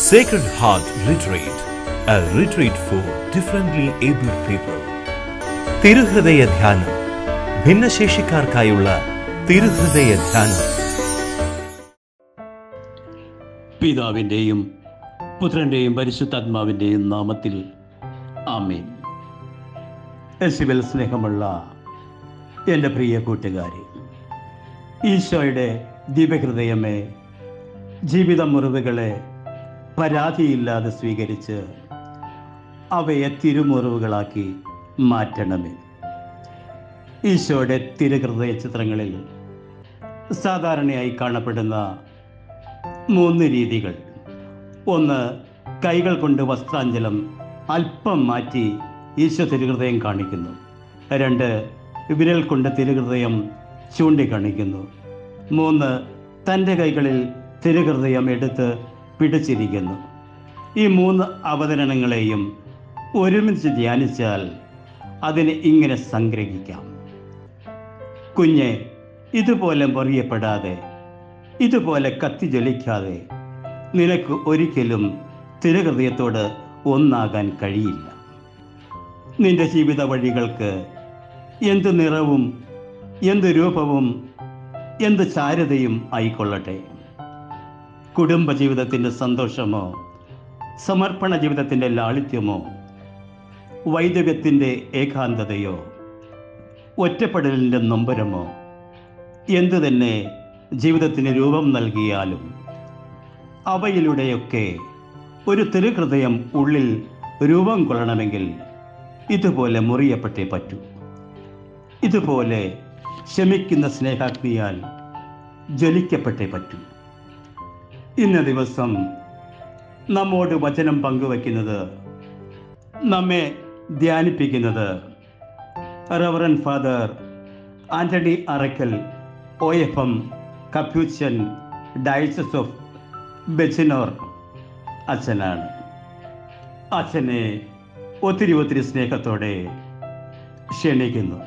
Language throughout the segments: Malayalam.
Sacred Heart Retreat, a retreat for differently abled people. തിരുഹൃദയ ധ്യാനം ഭിന്നശേഷിക്കാർക്കായുള്ള തിരുഹൃദയ ധ്യാനം പിതാവിൻ്റെയും പുത്രൻ്റെയും പരിശുദ്ധാത്മാവിൻ്റെയും നാമത്തിൽ ആമേൻ യേശുവിൽ സ്നേഹമുള്ള എൻ്റെ പ്രിയ കൂട്ടുകാരി ഈശോയുടെ ദിവ്യഹൃദയമേ ജീവിത മുറിവുകളെ പരാതിയില്ലാതെ സ്വീകരിച്ച് അവയെ തിരുമുറിവുകളാക്കി മാറ്റണമേ ഈശോയുടെ തിരുഹൃദയ ചിത്രങ്ങളിൽ സാധാരണയായി കാണപ്പെടുന്ന മൂന്ന് രീതികൾ ഒന്ന് കൈകൾ കൊണ്ട് വസ്ത്രാഞ്ചലം അല്പം മാറ്റി ഈശോ തിരുഹൃദയം കാണിക്കുന്നു രണ്ട് വിരൽ കൊണ്ട് തിരുഹൃദയം ചൂണ്ടിക്കാണിക്കുന്നു മൂന്ന് തൻ്റെ കൈകളിൽ തിരുഹൃദയം എടുത്ത് പിടിച്ചിരിക്കുന്നു ഈ മൂന്ന് അവതരണങ്ങളെയും ഒരുമിച്ച് ധ്യാനിച്ചാൽ അതിനെ ഇങ്ങനെ സംഗ്രഹിക്കാം കുഞ്ഞെ ഇതുപോലെ മുറിയപ്പെടാതെ ഇതുപോലെ കത്തിജ്വലിക്കാതെ നിനക്ക് ഒരിക്കലും തിരുഹൃദയത്തോട് ഒന്നാകാൻ കഴിയില്ല നിന്റെ ജീവിത വഴികൾക്ക് എന്ത് നിറവും എന്ത് രൂപവും എന്ത് ചാരുതയും ആയിക്കൊള്ളട്ടെ കുടുംബജീവിതത്തിൻ്റെ സന്തോഷമോ സമർപ്പണ ജീവിതത്തിൻ്റെ ലാളിത്യമോ വൈദവ്യത്തിൻ്റെ ഏകാന്തതയോ ഒറ്റപ്പെടലിൻ്റെ നൊമ്പരമോ എന്തു തന്നെ ജീവിതത്തിന് രൂപം നൽകിയാലും അവയിലൂടെയൊക്കെ ഒരു തിരുഹൃദയം ഉള്ളിൽ രൂപം കൊള്ളണമെങ്കിൽ ഇതുപോലെ മുറിയപ്പെട്ടേ പറ്റൂ ഇതുപോലെ ക്ഷമിക്കുന്ന സ്നേഹാഗ്നിയാൽ ജ്വലിക്കപ്പെട്ടേ പറ്റൂ ഇന്ന ദിവസം നമ്മോട് വചനം പങ്കുവയ്ക്കുന്നത് നമ്മെ ധ്യാനിപ്പിക്കുന്നത് reverend father Antony Arackal O F M Capuchin diocese of Bijnor അച്ഛനാണ് അച്ഛനെ ഒത്തിരി ഒത്തിരി സ്നേഹത്തോടെ ക്ഷണിക്കുന്നു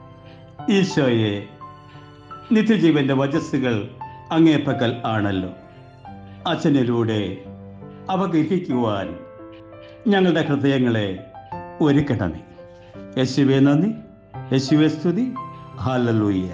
ഈശോയെ നിത്യജീവന്റെ വചസ്സുകൾ അങ്ങേപ്പക്കൽ ആണല്ലോ അച്ഛനിലൂടെ അവ ഗ്രഹിക്കുവാൻ ഞങ്ങളുടെ ഹൃദയങ്ങളെ ഒരുക്കണമേ യേശുവെ നന്ദി യേശുവെ സ്തുതി ഹാലലൂയ്യ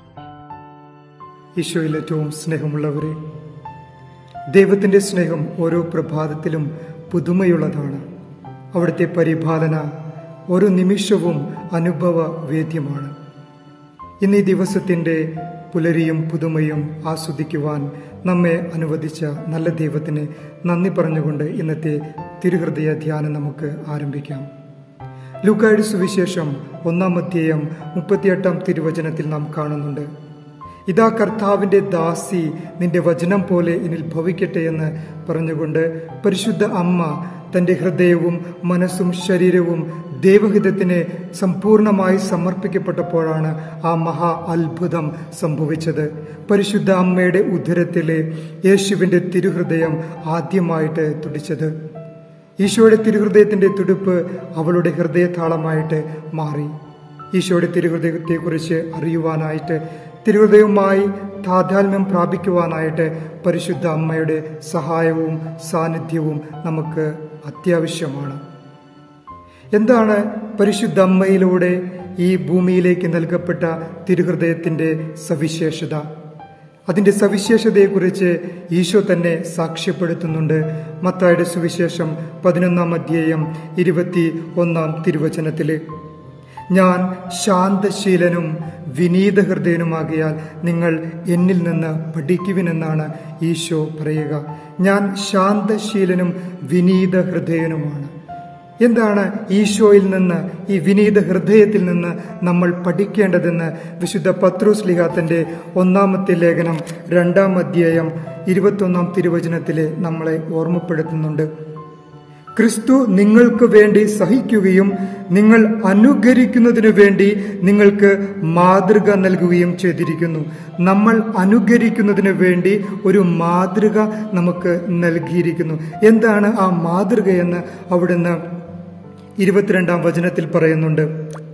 ഈശോയിൽ ഏറ്റവും സ്നേഹമുള്ളവരെ ദൈവത്തിൻ്റെ സ്നേഹം ഓരോ പ്രഭാതത്തിലും പുതുമയുള്ളതാണ് അവിടുത്തെ പരിപാലന ഓരോ നിമിഷവും അനുഭവ വേദ്യമാണ് ഇന്ന് ഈ ദിവസത്തിൻ്റെ പുലരിയും പുതുമയും ആസ്വദിക്കുവാൻ നമ്മെ അനുവദിച്ച നല്ല ദൈവത്തിന് നന്ദി പറഞ്ഞുകൊണ്ട് ഇന്നത്തെ തിരുഹൃദയ ധ്യാനം നമുക്ക് ആരംഭിക്കാം ലൂക്കായുടെ സുവിശേഷം ഒന്നാം അധ്യായം മുപ്പത്തിയെട്ടാം തിരുവചനത്തിൽ നാം കാണുന്നുണ്ട് ഇതാ കർത്താവിൻ്റെ ദാസി നിന്റെ വചനം പോലെ ഇനിൽ ഭവിക്കട്ടെ എന്ന് പറഞ്ഞുകൊണ്ട് പരിശുദ്ധ അമ്മ തൻ്റെ ഹൃദയവും മനസ്സും ശരീരവും ദൈവഹിതത്തിന് സമ്പൂർണമായി സമർപ്പിക്കപ്പെട്ടപ്പോഴാണ് ആ മഹാ അത്ഭുതം സംഭവിച്ചത് പരിശുദ്ധ അമ്മയുടെ ഉദരത്തിലെ യേശുവിൻ്റെ തിരുഹൃദയം ആദ്യമായിട്ട് തുടിച്ചത് ഈശോയുടെ തിരുഹൃദയത്തിൻ്റെ തുടിപ്പ് അവളുടെ ഹൃദയതാളമായിട്ട് മാറി ഈശോയുടെ തിരുഹൃദയത്തെക്കുറിച്ച് അറിയുവാനായിട്ട് തിരുഹൃദയവുമായി താതാത്മ്യം പ്രാപിക്കുവാനായിട്ട് പരിശുദ്ധ അമ്മയുടെ സഹായവും സാന്നിധ്യവും നമുക്ക് അത്യാവശ്യമാണ് എന്താണ് പരിശുദ്ധ അമ്മയിലൂടെ ഈ ഭൂമിയിലേക്ക് നൽകപ്പെട്ട തിരുഹൃദയത്തിൻ്റെ സവിശേഷത അതിൻ്റെ സവിശേഷതയെക്കുറിച്ച് ഈശോ തന്നെ സാക്ഷ്യപ്പെടുത്തുന്നുണ്ട് മത്തായുടെ സുവിശേഷം പതിനൊന്നാം അധ്യായം ഇരുപത്തി ഒന്നാം തിരുവചനത്തിൽ ഞാൻ ശാന്തശീലനും വിനീത ഹൃദയനുമാകിയാൽ നിങ്ങൾ എന്നിൽ നിന്ന് പഠിക്കുവിനെന്നാണ് ഈശോ പറയുക ഞാൻ ശാന്തശീലനും വിനീത ഹൃദയനുമാണ് എന്താണ് ഈശോയിൽ നിന്ന് ഈ വിനീത ഹൃദയത്തിൽ നിന്ന് നമ്മൾ പഠിക്കേണ്ടതെന്ന് വിശുദ്ധ പത്രൂസ് ലിഹാത്തന്റെ ഒന്നാമത്തെ ലേഖനം രണ്ടാം അധ്യായം ഇരുപത്തൊന്നാം തിരുവചനത്തിൽ നമ്മളെ ഓർമ്മപ്പെടുത്തുന്നുണ്ട് ക്രിസ്തു നിങ്ങൾക്ക് വേണ്ടി സഹിക്കുകയും നിങ്ങൾ അനുകരിക്കുന്നതിനു വേണ്ടി നിങ്ങൾക്ക് മാതൃക നൽകുകയും ചെയ്തിരിക്കുന്നു നമ്മൾ അനുകരിക്കുന്നതിന് വേണ്ടി ഒരു മാതൃക നമുക്ക് നൽകിയിരിക്കുന്നു എന്താണ് ആ മാതൃകയെന്ന് അവിടുന്ന് ഇരുപത്തിരണ്ടാം വചനത്തിൽ പറയുന്നുണ്ട്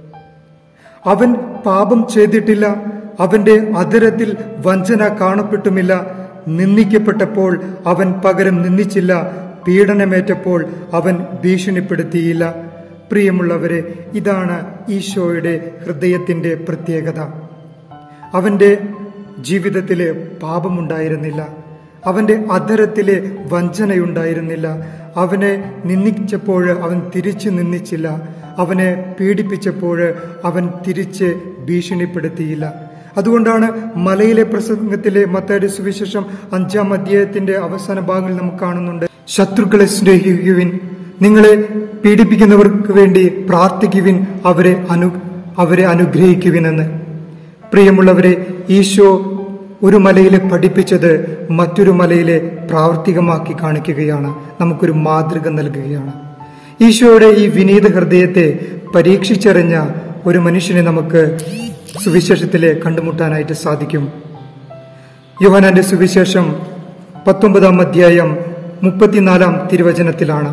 അവൻ പാപം ചെയ്തിട്ടില്ല അവന്റെ അതരത്തിൽ വഞ്ചന കാണപ്പെട്ടുമില്ല നിന്ദിക്കപ്പെട്ടപ്പോൾ അവൻ പകരം നിന്ദിച്ചില്ല പീഡനമേറ്റപ്പോൾ അവൻ ഭീഷണിപ്പെടുത്തിയില്ല പ്രിയമുള്ളവരെ ഇതാണ് ഈശോയുടെ ഹൃദയത്തിന്റെ പ്രത്യേകത അവന്റെ ജീവിതത്തില് പാപമുണ്ടായിരുന്നില്ല അവന്റെ അധരത്തിലെ വഞ്ചനയുണ്ടായിരുന്നില്ല അവനെ നിന്ദിച്ചപ്പോൾ അവൻ തിരിച്ചു നിന്ദിച്ചില്ല അവനെ പീഡിപ്പിച്ചപ്പോൾ അവൻ തിരിച്ച് ഭീഷണിപ്പെടുത്തിയില്ല അതുകൊണ്ടാണ് മലയിലെ പ്രസംഗത്തിലെ മത്തയുടെ സുവിശേഷം അഞ്ചാം അധ്യായത്തിന്റെ അവസാന ഭാഗങ്ങളിൽ നമുക്ക് കാണുന്നുണ്ട് ശത്രുക്കളെ സ്നേഹിക്കുവിൻ നിങ്ങളെ പീഡിപ്പിക്കുന്നവർക്ക് വേണ്ടി പ്രാർത്ഥിക്കുവിൻ അവരെ അനു അവരെ അനുഗ്രഹിക്കുവിനെന്ന് പ്രിയമുള്ളവരെ ഈശോ ഒരു മലയിലെ പഠിപ്പിച്ചത് മറ്റൊരു മലയിലെ പ്രാവർത്തികമാക്കി കാണിക്കുകയാണ് നമുക്കൊരു മാതൃക നൽകുകയാണ് ഈശോയുടെ ഈ വിനീത ഹൃദയത്തെ പരീക്ഷിച്ചറിഞ്ഞ ഒരു മനുഷ്യനെ നമുക്ക് സുവിശേഷത്തിലെ കണ്ടുമുട്ടാനായിട്ട് സാധിക്കും യോഹനാന്റെ സുവിശേഷം പത്തൊമ്പതാം അധ്യായം മുപ്പത്തിനാലാം തിരുവചനത്തിലാണ്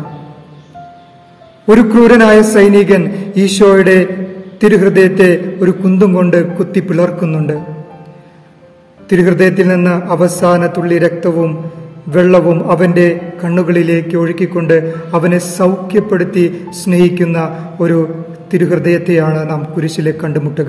ഒരു ക്രൂരനായ സൈനികൻ ഈശോയുടെ തിരുഹൃദയത്തെ ഒരു കുന്തും കൊണ്ട് കുത്തി പിളർക്കുന്നുണ്ട് തിരുഹൃദയത്തിൽ നിന്ന് അവസാന തുള്ളി രക്തവും വെള്ളവും അവന്റെ കണ്ണുകളിലേക്ക് ഒഴുക്കിക്കൊണ്ട് അവനെ സൗഖ്യപ്പെടുത്തി സ്നേഹിക്കുന്ന ഒരു തിരുഹൃദയത്തെയാണ് നാം കുരിശിലെ കണ്ടുമുട്ടുക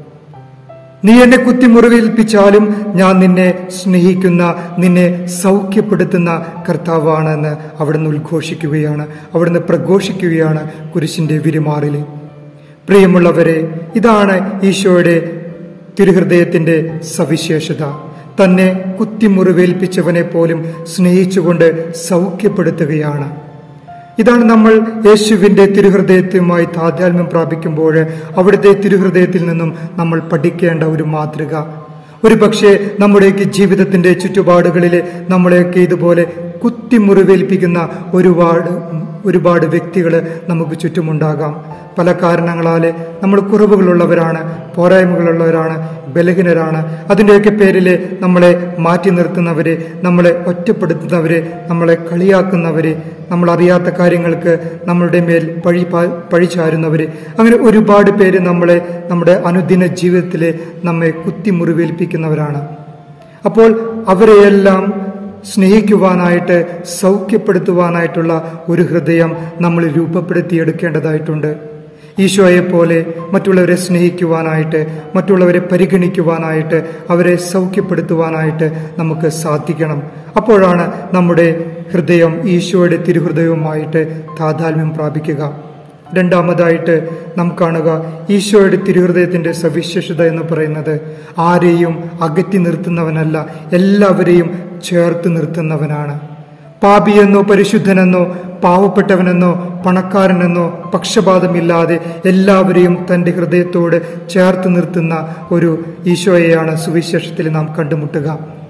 നീ എന്നെ കുത്തി മുറിവേൽപ്പിച്ചാലും ഞാൻ നിന്നെ സ്നേഹിക്കുന്ന നിന്നെ സൗഖ്യപ്പെടുത്തുന്ന കർത്താവാണെന്ന് അവിടുന്ന് ഉദ്ഘോഷിക്കുകയാണ് അവിടുന്ന് പ്രഘോഷിക്കുകയാണ് കുരിശിന്റെ വിരുമാറിൽ പ്രിയമുള്ളവരെ ഇതാണ് ഈശോയുടെ തിരുഹൃദയത്തിന്റെ സവിശേഷത തന്നെ കുത്തിമുറിവേൽപ്പിച്ചവനെ പോലും സ്നേഹിച്ചുകൊണ്ട് സൗഖ്യപ്പെടുത്തുകയാണ് ഇതാണ് നമ്മൾ യേശുവിന്റെ തിരുഹൃദയത്തുമായി താതാത്മ്യം പ്രാപിക്കുമ്പോൾ അവിടുത്തെ തിരുഹൃദയത്തിൽ നിന്നും നമ്മൾ പഠിക്കേണ്ട ഒരു മാതൃക ഒരു പക്ഷേ നമ്മുടെയൊക്കെ ജീവിതത്തിന്റെ ചുറ്റുപാടുകളിൽ നമ്മളെയൊക്കെ ഇതുപോലെ കുത്തിമുറിവേൽപ്പിക്കുന്ന ഒരുപാട് ഒരുപാട് വ്യക്തികൾ നമുക്ക് ചുറ്റുമുണ്ടാകാം പല കാരണങ്ങളാൽ നമ്മൾ കുറവുകളുള്ളവരാണ് പോരായ്മകളുള്ളവരാണ് ബലഹീനരാണ് അതിൻ്റെയൊക്കെ പേരിൽ നമ്മളെ മാറ്റി നിർത്തുന്നവര് നമ്മളെ ഒറ്റപ്പെടുത്തുന്നവര് നമ്മളെ കളിയാക്കുന്നവര് നമ്മൾ അറിയാത്ത കാര്യങ്ങൾക്ക് നമ്മളുടെ മേൽ പഴി പഴി ചാരുന്നവര് അങ്ങനെ ഒരുപാട് പേര് നമ്മളെ നമ്മുടെ അനുദിന ജീവിതത്തിൽ നമ്മെ കുത്തിമുറിവേൽപ്പിക്കുന്നവരാണ് അപ്പോൾ അവരെയെല്ലാം സ്നേഹിക്കുവാനായിട്ട് സൗഖ്യപ്പെടുത്തുവാനായിട്ടുള്ള ഒരു ഹൃദയം നമ്മൾ രൂപപ്പെടുത്തിയെടുക്കേണ്ടതായിട്ടുണ്ട് ഈശോയെ പോലെ മറ്റുള്ളവരെ സ്നേഹിക്കുവാനായിട്ട് മറ്റുള്ളവരെ പരിഗണിക്കുവാനായിട്ട് അവരെ സൗഖ്യപ്പെടുത്തുവാനായിട്ട് നമുക്ക് സാധിക്കണം അപ്പോഴാണ് നമ്മുടെ ഹൃദയം ഈശോയുടെ തിരുഹൃദയവുമായിട്ട് താതാത്മ്യം പ്രാപിക്കുക രണ്ടാമതായിട്ട് നാം കാണുക ഈശോയുടെ തിരുഹൃദയത്തിന്റെ സവിശേഷത എന്ന് പറയുന്നത് ആരെയും അകറ്റി നിർത്തുന്നവനല്ല എല്ലാവരെയും ചേർത്ത് നിർത്തുന്നവനാണ് പാപിയെന്നോ പരിശുദ്ധനെന്നോ പാവപ്പെട്ടവനെന്നോ പണക്കാരനെന്നോ പക്ഷപാതമില്ലാതെ എല്ലാവരെയും തൻ്റെ ഹൃദയത്തോട് ചേർത്ത് നിർത്തുന്ന ഒരു ഈശോയെയാണ് സുവിശേഷത്തിൽ നാം കണ്ടുമുട്ടുക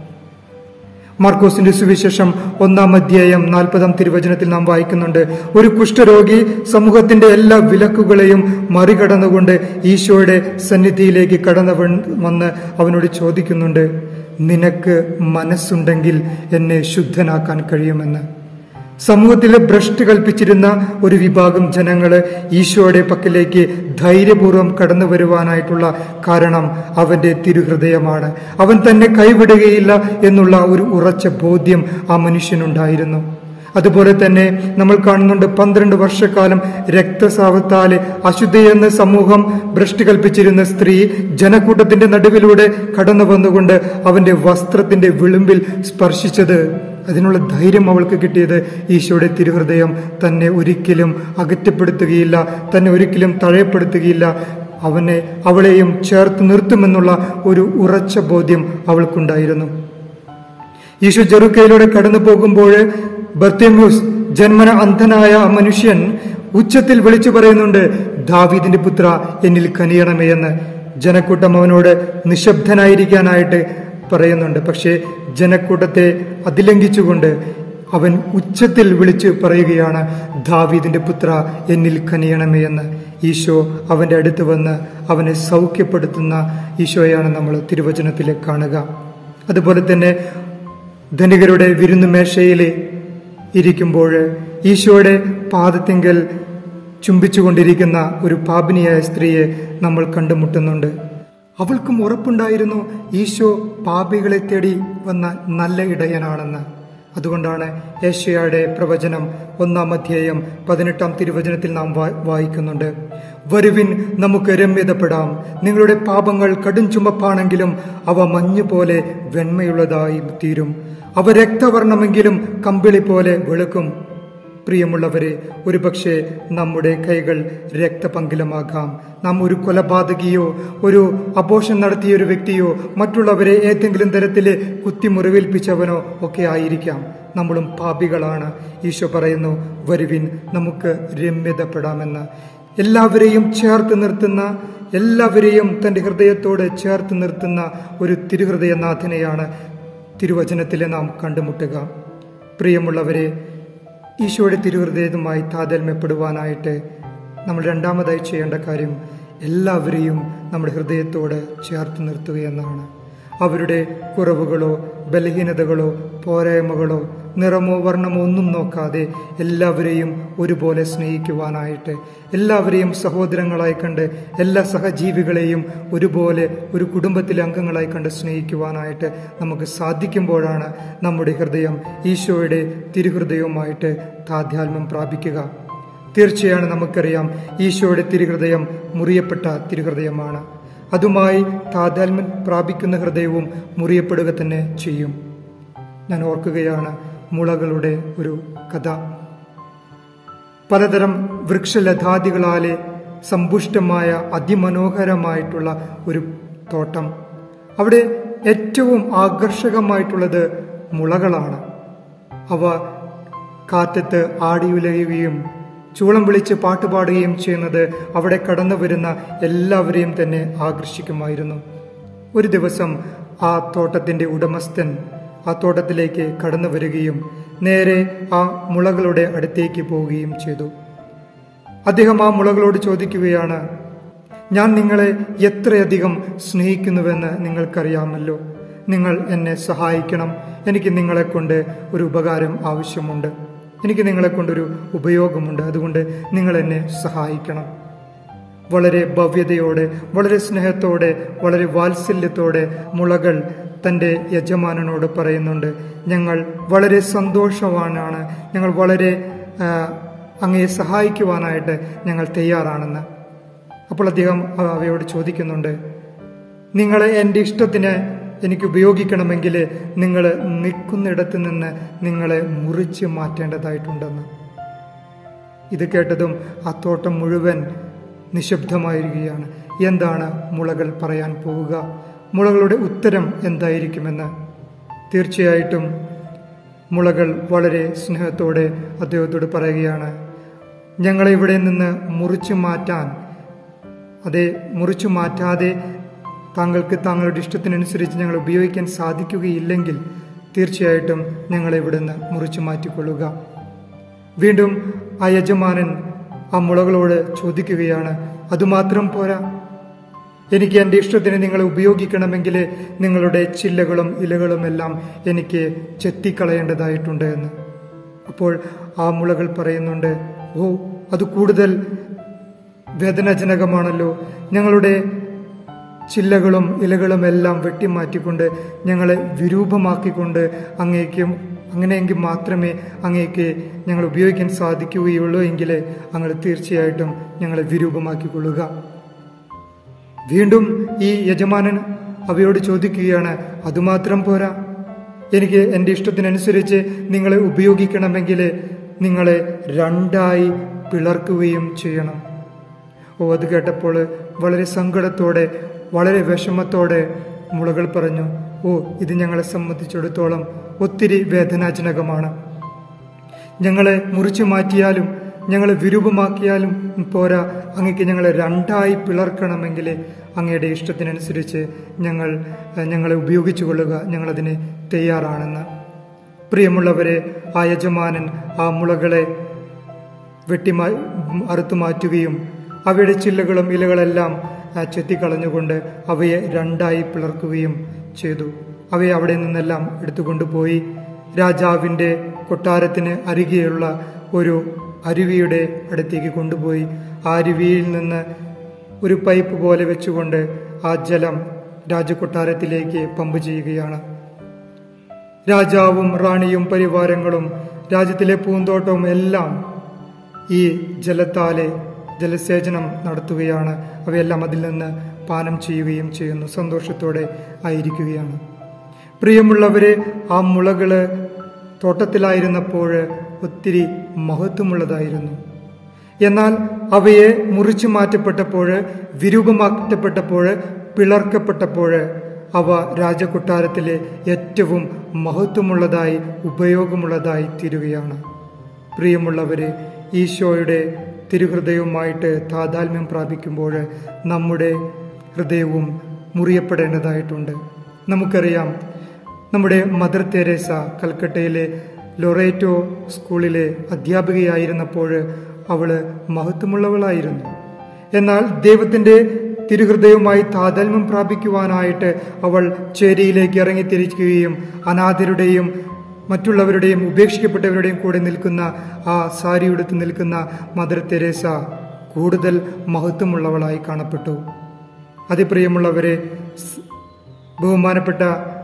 മാർക്കോസിന്റെ സുവിശേഷം ഒന്നാം അധ്യായം നാൽപ്പതാം തിരുവചനത്തിൽ നാം വായിക്കുന്നുണ്ട് ഒരു കുഷ്ഠരോഗി സമൂഹത്തിന്റെ എല്ലാ വിലക്കുകളെയും മറികടന്നുകൊണ്ട് ഈശോയുടെ സന്നിധിയിലേക്ക് കടന്നു വന്ന് അവനോട് ചോദിക്കുന്നുണ്ട് നിനക്ക് മനസ്സുണ്ടെങ്കിൽ എന്നെ ശുദ്ധനാക്കാൻ കഴിയുമെന്ന് സമൂഹത്തിലെ ഭ്രഷ്ട് കൽപ്പിച്ചിരുന്ന ഒരു വിഭാഗം ജനങ്ങള് ഈശോയുടെ പക്കലേക്ക് ധൈര്യപൂർവ്വം കടന്നു വരുവാനായിട്ടുള്ള കാരണം അവന്റെ തിരുഹൃദയമാണ് അവൻ തന്നെ കൈവിടുകയില്ല എന്നുള്ള ഒരു ഉറച്ച ബോധ്യം ആ മനുഷ്യനുണ്ടായിരുന്നു അതുപോലെ തന്നെ നമ്മൾ കാണുന്നുണ്ട് പന്ത്രണ്ട് വർഷക്കാലം രക്തസാവത്താല് അശുദ്ധയെന്ന് സമൂഹം ഭ്രഷ്ട് കൽപ്പിച്ചിരുന്ന സ്ത്രീ ജനക്കൂട്ടത്തിന്റെ നടുവിലൂടെ കടന്നു വന്നുകൊണ്ട് അവന്റെ വസ്ത്രത്തിന്റെ വിളുമ്പിൽ സ്പർശിച്ചത് അതിനുള്ള ധൈര്യം അവൾക്ക് കിട്ടിയത് ഈശോയുടെ തിരുഹൃദയം തന്നെ ഒരിക്കലും അകറ്റപ്പെടുത്തുകയില്ല തന്നെ ഒരിക്കലും തഴയപ്പെടുത്തുകയില്ല അവനെ അവളെയും ചേർത്ത് നിർത്തുമെന്നുള്ള ഒരു ഉറച്ച ബോധ്യം അവൾക്കുണ്ടായിരുന്നു ഈശോ ജെറുക്കയിലൂടെ കടന്നു പോകുമ്പോൾ ബർത്തേമ്യൂസ് ജന്മന അന്ധനായ ആ മനുഷ്യൻ ഉച്ചത്തിൽ വിളിച്ചു പറയുന്നുണ്ട് ദാവീദിന്റെ പുത്ര എന്നിൽ കനിയണമേ എന്ന് ജനക്കൂട്ടം അവനോട് നിശബ്ദനായിരിക്കാനായിട്ട് പറയുന്നുണ്ട് പക്ഷേ ജനക്കൂട്ടത്തെ അതിലംഘിച്ചുകൊണ്ട് അവൻ ഉച്ചത്തിൽ വിളിച്ചു പറയുകയാണ് ദാവീദിന്റെ പുത്ര എന്നിൽ കനിയണമേ എന്ന് ഈശോ അവന്റെ അടുത്ത് വന്ന് അവനെ സൗഖ്യപ്പെടുത്തുന്ന ഈശോയാണ് നമ്മൾ തിരുവചനത്തിൽ കാണുക അതുപോലെ തന്നെ ധനികരുടെ വിരുന്നുമേശയിൽ ഇരിക്കുമ്പോൾ ഈശോയുടെ പാദത്തിങ്കൽ ചുംബിച്ചുകൊണ്ടിരിക്കുന്ന ഒരു പാപിനിയായ സ്ത്രീയെ നമ്മൾ കണ്ടുമുട്ടുന്നുണ്ട് അവൾക്കും ഉറപ്പുണ്ടായിരുന്നു ഈശോ പാപികളെ തേടി വന്ന നല്ല ഇടയനാണെന്ന് അതുകൊണ്ടാണ് ഏഷ്യയുടെ പ്രവചനം ഒന്നാം അധ്യായം പതിനെട്ടാം തിരുവചനത്തിൽ നാം വാ- വായിക്കുന്നുണ്ട് വരുവിൻ നമുക്ക് രമ്യതപ്പെടാം നിങ്ങളുടെ പാപങ്ങൾ കടും ചുമപ്പാണെങ്കിലും അവ മഞ്ഞു പോലെ വെണ്മയുള്ളതായി തീരും അവ രക്തവർണ്ണമെങ്കിലും കമ്പിളി പോലെ വെളുക്കും പ്രിയമുള്ളവരെ ഒരുപക്ഷെ നമ്മുടെ കൈകൾ രക്തപങ്കിലമാകാം നാം ഒരു കൊലപാതകിയോ ഒരു അപോഷം നടത്തിയ ഒരു വ്യക്തിയോ മറ്റുള്ളവരെ ഏതെങ്കിലും തരത്തിൽ കുത്തിമുറിവേൽപ്പിച്ചവനോ ഒക്കെ ആയിരിക്കാം നമ്മളും പാപികളാണ് ഈശോ പറയുന്നു വരുവിൻ നമുക്ക് രമ്യതപ്പെടാമെന്ന് എല്ലാവരെയും ചേർത്ത് നിർത്തുന്ന എല്ലാവരെയും തൻ്റെ ഹൃദയത്തോട് ചേർത്ത് നിർത്തുന്ന ഒരു തിരുഹൃദയനാഥനെയാണ് തിരുവചനത്തിൽ നാം കണ്ടുമുട്ടുക പ്രിയമുള്ളവരെ ഈശോയുടെ തിരുഹൃദയവുമായി താതാത്മ്യപ്പെടുവാനായിട്ട് നമ്മൾ രണ്ടാമതായി ചെയ്യേണ്ട കാര്യം എല്ലാവരെയും നമ്മുടെ ഹൃദയത്തോട് ചേർത്ത് നിർത്തുകയെന്നാണ് അവരുടെ കുറവുകളോ ബലഹീനതകളോ പോരായ്മകളോ നിറമോ വർണ്ണമോ ഒന്നും നോക്കാതെ എല്ലാവരെയും ഒരുപോലെ സ്നേഹിക്കുവാനായിട്ട് എല്ലാവരെയും സഹോദരങ്ങളായി കണ്ട് എല്ലാ സഹജീവികളെയും ഒരുപോലെ ഒരു കുടുംബത്തിലെ അംഗങ്ങളായി കണ്ട് സ്നേഹിക്കുവാനായിട്ട് നമുക്ക് സാധിക്കുമ്പോഴാണ് നമ്മുടെ ഹൃദയം ഈശോയുടെ തിരുഹൃദയവുമായിട്ട് താധ്യാത്മ്യം പ്രാപിക്കുക തീർച്ചയാണ് നമുക്കറിയാം ഈശോയുടെ തിരുഹൃദയം മുറിയപ്പെട്ട തിരുഹൃദയമാണ് അതുമായി താതാത്മ്യം പ്രാപിക്കുന്ന ഹൃദയവും മുറിയപ്പെടുക തന്നെ ചെയ്യും ഞാൻ ഓർക്കുകയാണ് മുളകളുടെ ഒരു കഥ പലതരം വൃക്ഷലതാദികളാലെ സമ്പുഷ്ടമായ അതിമനോഹരമായിട്ടുള്ള ഒരു തോട്ടം അവിടെ ഏറ്റവും ആകർഷകമായിട്ടുള്ളത് മുളകളാണ് അവ കാറ്റത്ത് ആടിയുലയുകയും ചൂളം വിളിച്ച് പാട്ടുപാടുകയും ചെയ്യുന്നത് അവിടെ കടന്നു വരുന്ന എല്ലാവരെയും തന്നെ ആകർഷിക്കുമായിരുന്നു ഒരു ദിവസം ആ തോട്ടത്തിന്റെ ഉടമസ്ഥൻ ആ തോട്ടത്തിലേക്ക് കടന്നു വരികയും നേരെ ആ മുളകളുടെ അടുത്തേക്ക് പോവുകയും ചെയ്തു അദ്ദേഹം ആ മുളകളോട് ചോദിക്കുകയാണ് ഞാൻ നിങ്ങളെ എത്രയധികം സ്നേഹിക്കുന്നുവെന്ന് നിങ്ങൾക്കറിയാമല്ലോ നിങ്ങൾ എന്നെ സഹായിക്കണം എനിക്ക് നിങ്ങളെ കൊണ്ട് ഒരു ഉപകാരം ആവശ്യമുണ്ട് എനിക്ക് നിങ്ങളെ കൊണ്ടൊരു ഉപയോഗമുണ്ട് അതുകൊണ്ട് നിങ്ങൾ എന്നെ സഹായിക്കണം വളരെ ഭവ്യതയോടെ വളരെ സ്നേഹത്തോടെ വളരെ വാത്സല്യത്തോടെ മുളകൾ തൻ്റെ യജമാനനോട് പറയുന്നുണ്ട് ഞങ്ങൾ വളരെ സന്തോഷവാനാണ് ഞങ്ങൾ വളരെ ആ, അങ്ങയെ സഹായിക്കുവാനായിട്ട് ഞങ്ങൾ തയ്യാറാണെന്ന് അപ്പോൾ അദ്ദേഹം അവയോട് ചോദിക്കുന്നുണ്ട് നിങ്ങൾ എൻ്റെ ഇഷ്ടത്തിന് എനിക്ക് ഉപയോഗിക്കണമെങ്കിൽ നിങ്ങൾ നിൽക്കുന്നിടത്ത് നിന്ന് നിങ്ങളെ മുറിച്ച് മാറ്റേണ്ടതായിട്ടുണ്ടെന്ന് ഇത് കേട്ടതും ആ തോട്ടം മുഴുവൻ നിശബ്ദമായിരിക്കുകയാണ് എന്താണ് മുളകൾ പറയാൻ പോവുക മുളകളുടെ ഉത്തരം എന്തായിരിക്കുമെന്ന് തീർച്ചയായിട്ടും മുളകൾ വളരെ സ്നേഹത്തോടെ അദ്ദേഹത്തോട് പറയുകയാണ് ഞങ്ങളെ ഇവിടെ നിന്ന് മുറിച്ചു മാറ്റാൻ അതെ മുറിച്ചു മാറ്റാതെ താങ്കൾക്ക് താങ്കളുടെ ഇഷ്ടത്തിനനുസരിച്ച് ഞങ്ങൾ ഉപയോഗിക്കാൻ സാധിക്കുകയില്ലെങ്കിൽ തീർച്ചയായിട്ടും ഞങ്ങളെ ഇവിടുന്ന് മുറിച്ചു മാറ്റിക്കൊള്ളുക വീണ്ടും ആ യജമാനൻ ആ മുളകളോട് ചോദിക്കുകയാണ് അതുമാത്രം പോരാ എനിക്ക് എൻ്റെ ഇഷ്ടത്തിന് നിങ്ങളെ ഉപയോഗിക്കണമെങ്കിൽ നിങ്ങളുടെ ചില്ലകളും ഇലകളും എല്ലാം എനിക്ക് ചെത്തിക്കളയേണ്ടതായിട്ടുണ്ട് എന്ന് അപ്പോൾ ആ മുളകൾ പറയുന്നുണ്ട് ഓ അത് കൂടുതൽ വേദനാജനകമാണല്ലോ ഞങ്ങളുടെ ചില്ലകളും ഇലകളും എല്ലാം വെട്ടിമാറ്റിക്കൊണ്ട് ഞങ്ങളെ വിരൂപമാക്കിക്കൊണ്ട് അങ്ങേക്കും അങ്ങനെയെങ്കിൽ മാത്രമേ അങ്ങേക്ക് ഞങ്ങൾ ഉപയോഗിക്കാൻ സാധിക്കുകയുള്ളൂ എങ്കിൽ അങ്ങ് തീർച്ചയായിട്ടും ഞങ്ങളെ വിരൂപമാക്കിക്കൊള്ളുക വീണ്ടും ഈ യജമാനൻ അവയോട് ചോദിക്കുകയാണ് അതുമാത്രം പോരാ എനിക്ക് എൻ്റെ ഇഷ്ടത്തിനനുസരിച്ച് നിങ്ങളെ ഉപയോഗിക്കണമെങ്കിൽ നിങ്ങളെ രണ്ടായി പിളർക്കുകയും ചെയ്യണം ഓ അത് കേട്ടപ്പോൾ വളരെ സങ്കടത്തോടെ വളരെ വിഷമത്തോടെ മുളകൾ പറഞ്ഞു ഓ ഇത് ഞങ്ങളെ സംബന്ധിച്ചിടത്തോളം ഒത്തിരി വേദനാജനകമാണ് ഞങ്ങളെ മുറിച്ചു മാറ്റിയാലും ഞങ്ങളെ വിരൂപമാക്കിയാലും പോരാ അങ്ങക്ക് ഞങ്ങളെ രണ്ടായി പിളർക്കണമെങ്കിൽ അങ്ങയുടെ ഇഷ്ടത്തിനനുസരിച്ച് ഞങ്ങൾ ഏഹ്, ഞങ്ങളെ ഉപയോഗിച്ചു കൊള്ളുക ഞങ്ങളതിന് തയ്യാറാണെന്ന് പ്രിയമുള്ളവരെ ആ യജമാനൻ ആ മുളകളെ വെട്ടിമാ അറുത്തു മാറ്റുകയും അവയുടെ ചില്ലകളും ഇലകളെല്ലാം ആ, ചെത്തിക്കളഞ്ഞുകൊണ്ട് അവയെ രണ്ടായി പിളർക്കുകയും ചെയ്തു അവയെ അവിടെ നിന്നെല്ലാം എടുത്തുകൊണ്ടുപോയി രാജാവിൻ്റെ കൊട്ടാരത്തിന് അരികെയുള്ള ഒരു അരുവിയുടെ അടുത്തേക്ക് കൊണ്ടുപോയി ആ അരുവിയിൽ നിന്ന് ഒരു പൈപ്പ് പോലെ വെച്ചുകൊണ്ട് ആ ജലം രാജകൊട്ടാരത്തിലേക്ക് പമ്പ് ചെയ്യുകയാണ് രാജാവും റാണിയും പരിവാരങ്ങളും രാജ്യത്തിലെ പൂന്തോട്ടവും എല്ലാം ഈ ജലത്താലെ ജലസേചനം നടത്തുകയാണ് അവയെല്ലാം അതിൽ നിന്ന് പാനം ചെയ്യുകയും ചെയ്യുന്നു സന്തോഷത്തോടെ ആയിരിക്കുകയാണ് പ്രിയമുള്ളവരെ ആ മുളകള് തോട്ടത്തിലായിരുന്നപ്പോൾ ഒത്തിരി മഹത്വമുള്ളതായിരുന്നു എന്നാൽ അവയെ മുറിച്ചു മാറ്റപ്പെട്ടപ്പോൾ വിരൂപമാറ്റപ്പെട്ടപ്പോൾ പിളർക്കപ്പെട്ടപ്പോൾ അവ രാജകൊട്ടാരത്തിലെ ഏറ്റവും മഹത്വമുള്ളതായി ഉപയോഗമുള്ളതായി തീരുകയാണ് പ്രിയമുള്ളവരെ ഈശോയുടെ തിരുഹൃദയവുമായിട്ട് താതാത്മ്യം പ്രാപിക്കുമ്പോൾ നമ്മുടെ ഹൃദയവും മുറിയപ്പെടേണ്ടതായിട്ടുണ്ട് നമുക്കറിയാം നമ്മുടെ മദർ തെരേസ കൽക്കട്ടയിലെ ലൊറേറ്റോ സ്കൂളിലെ അധ്യാപികയായിരുന്നപ്പോൾ അവള് മഹത്വമുള്ളവളായിരുന്നു എന്നാൽ ദൈവത്തിന്റെ തിരുഹൃദയവുമായി താതാത്മ്യം പ്രാപിക്കുവാനായിട്ട് അവൾ ചേരിയിലേക്ക് ഇറങ്ങിത്തിരിക്കുകയും അനാഥരുടെയും മറ്റുള്ളവരുടെയും ഉപേക്ഷിക്കപ്പെട്ടവരുടെയും കൂടെ നിൽക്കുന്ന ആ സാരി ഉടുത്ത് നിൽക്കുന്ന മദർ തെരേസ കൂടുതൽ മഹത്വമുള്ളവളായി കാണപ്പെട്ടു അതിപ്രിയമുള്ളവരെ സ് ബഹുമാനപ്പെട്ട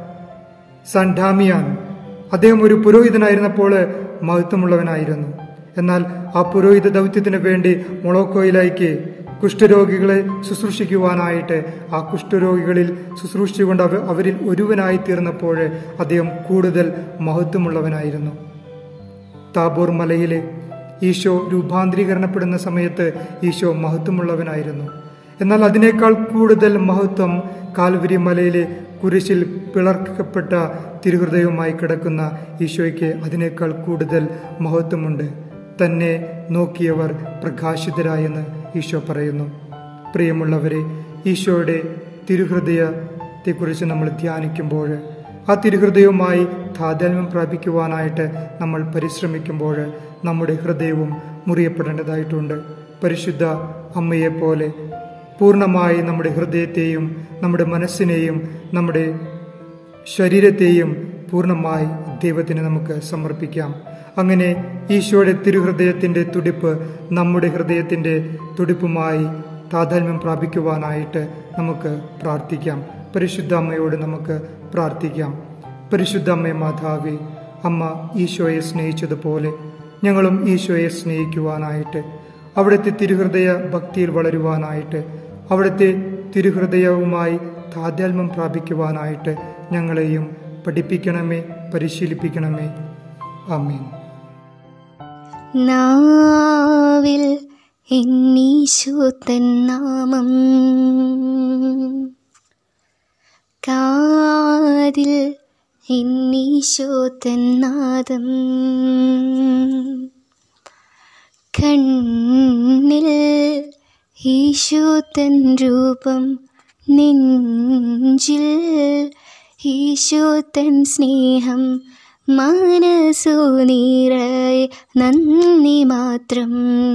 സൻഡാമിയാൻ അദ്ദേഹം ഒരു പുരോഹിതനായിരുന്നപ്പോൾ മഹത്വമുള്ളവനായിരുന്നു എന്നാൽ ആ പുരോഹിത ദൗത്യത്തിന് വേണ്ടി മൊളോക്കോയിലേക്ക് കുഷ്ഠരോഗികളെ ശുശ്രൂഷിക്കുവാനായിട്ട് ആ കുഷ്ഠരോഗികളിൽ ശുശ്രൂഷിച്ചുകൊണ്ട് അവ അവരിൽ ഒരുവനായി തീർന്നപ്പോൾ അദ്ദേഹം കൂടുതൽ മഹത്വമുള്ളവനായിരുന്നു താബോർ മലയിലെ ഈശോ രൂപാന്തരീകരണപ്പെടുന്ന സമയത്ത് ഈശോ മഹത്വമുള്ളവനായിരുന്നു എന്നാൽ അതിനേക്കാൾ കൂടുതൽ മഹത്വം കാൽവരി മലയിലെ കുരിശിൽ പിളർക്കപ്പെട്ട തിരുഹൃദയവുമായി കിടക്കുന്ന ഈശോയ്ക്ക് അതിനേക്കാൾ കൂടുതൽ മഹത്വമുണ്ട് തന്നെ നോക്കിയവർ പ്രകാശിതരായെന്ന് ഈശോ പറയുന്നു പ്രിയമുള്ളവരെ ഈശോയുടെ തിരുഹൃദയത്തെക്കുറിച്ച് നമ്മൾ ധ്യാനിക്കുമ്പോൾ ആ തിരുഹൃദയവുമായി താതാത്മ്യം പ്രാപിക്കുവാനായിട്ട് നമ്മൾ പരിശ്രമിക്കുമ്പോൾ നമ്മുടെ ഹൃദയവും മുറിയപ്പെടേണ്ടതായിട്ടുണ്ട് പരിശുദ്ധ അമ്മയെപ്പോലെ പൂർണ്ണമായി നമ്മുടെ ഹൃദയത്തെയും നമ്മുടെ മനസ്സിനെയും നമ്മുടെ ശരീരത്തെയും പൂർണ്ണമായി ദൈവത്തിന് നമുക്ക് സമർപ്പിക്കാം അങ്ങനെ ഈശോയുടെ തിരുഹൃദയത്തിൻ്റെ തുടിപ്പ് നമ്മുടെ ഹൃദയത്തിൻ്റെ തുടിപ്പുമായി താതാത്മ്യം പ്രാപിക്കുവാനായിട്ട് നമുക്ക് പ്രാർത്ഥിക്കാം പരിശുദ്ധ അമ്മയോട് നമുക്ക് പ്രാർത്ഥിക്കാം പരിശുദ്ധ അമ്മേ മാതാവേ അമ്മ ഈശോയെ സ്നേഹിച്ചതുപോലെ ഞങ്ങളും ഈശോയെ സ്നേഹിക്കുവാനായിട്ട് അവിടുത്തെ തിരുഹൃദയ ഭക്തിയിൽ വളരുവാനായിട്ട് അവിടുത്തെ തിരുഹൃദയവുമായി താതാത്മ്യം പ്രാപിക്കുവാനായിട്ട് ഞങ്ങളെയും പഠിപ്പിക്കണമേ പരിശീലിപ്പിക്കണമേ ആമേൻ നാവിൽ എന്നീശൂത്തൻ നാമം കാതിൽ എന്നീശൂത്തൻ നാദം കണ്ണിൽ ഈശൂത്തൻ രൂപം നെഞ്ചിൽ ഈശൂത്തൻ സ്നേഹം മനസ്സു നീറായി നന്ദി മാത്രം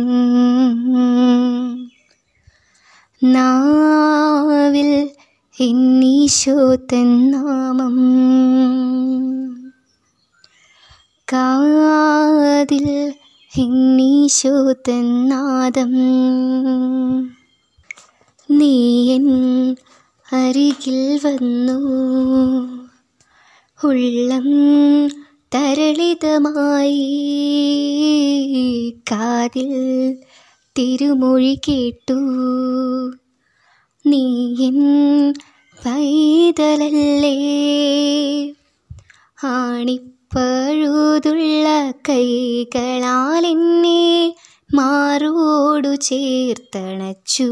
നാവിൽ എന്നീശോത്തൻ നാമം കാതിൽ എന്നീശോത്തൻ നാദം നീയൻ അരികിൽ വന്നു ഉള്ളം തരളിതമായി കാതിൽ തിരുമൊഴി കേട്ടു നീയൻ പൈതലല്ലേ ആണിപ്പഴുതുള്ള കൈകളാൽ എന്നെ മാറോടു ചേർത്തണച്ചു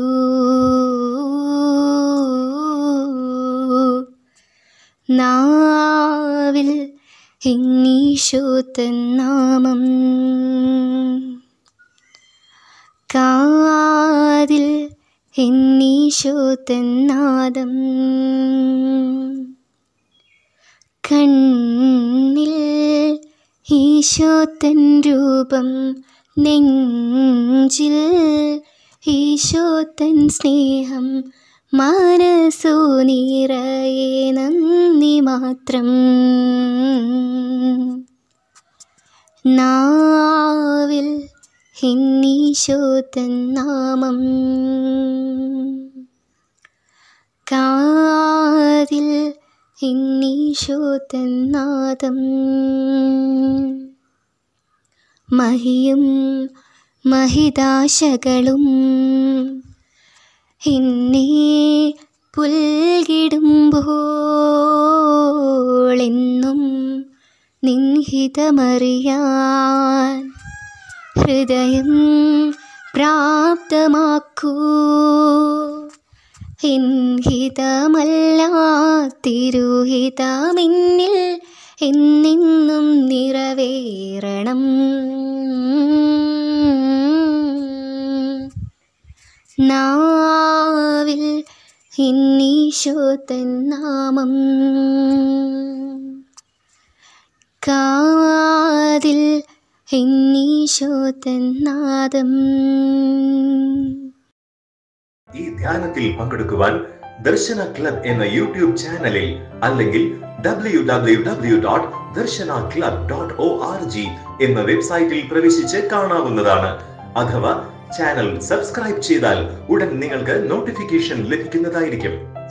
നാവിൽ എന്നീശോത്തൻ നാമം കാതിൽ എന്നീശോത്തൻ നാദം കണ്ണിൽ ഈശോത്തൻ രൂപം നെഞ്ചിൽ ഈശോത്തൻ സ്നേഹം മനസ്സു നിറയെ നന്ദി മാത്രം നാവിൽ എന്നീശോത്തൻ നാമം കാതിൽ എന്നീശോത്തന്നാദം മഹിയും മഹിതാശകളും എന്നെ പുൽകിടുമ്പോളെന്നും നിൻഹിതമറിയാൻ ഹൃദയം പ്രാപ്തമാക്കൂ ഹിതമല്ല തിരുഹിതമിന്നിൽ എന്നെന്നും നിറവേറണം നാവിൽ എന്നീശോത്തൻ നാമം കാതിൽ എന്നീശോത്തൻ നാദം ഈ ധ്യാനത്തിൽ പങ്കെടുക്കുവാൻ ദർശന ക്ലബ് എന്ന യൂട്യൂബ് ചാനലിൽ അല്ലെങ്കിൽ W W W dot Darshana club dot O R G എന്ന വെബ്സൈറ്റിൽ പ്രവേശിച്ച് കാണാവുന്നതാണ് അഥവാ ചാനൽ സബ്സ്ക്രൈബ് ചെയ്താൽ ഉടൻ നിങ്ങൾക്ക് നോട്ടിഫിക്കേഷൻ ലഭിക്കുന്നതായിരിക്കും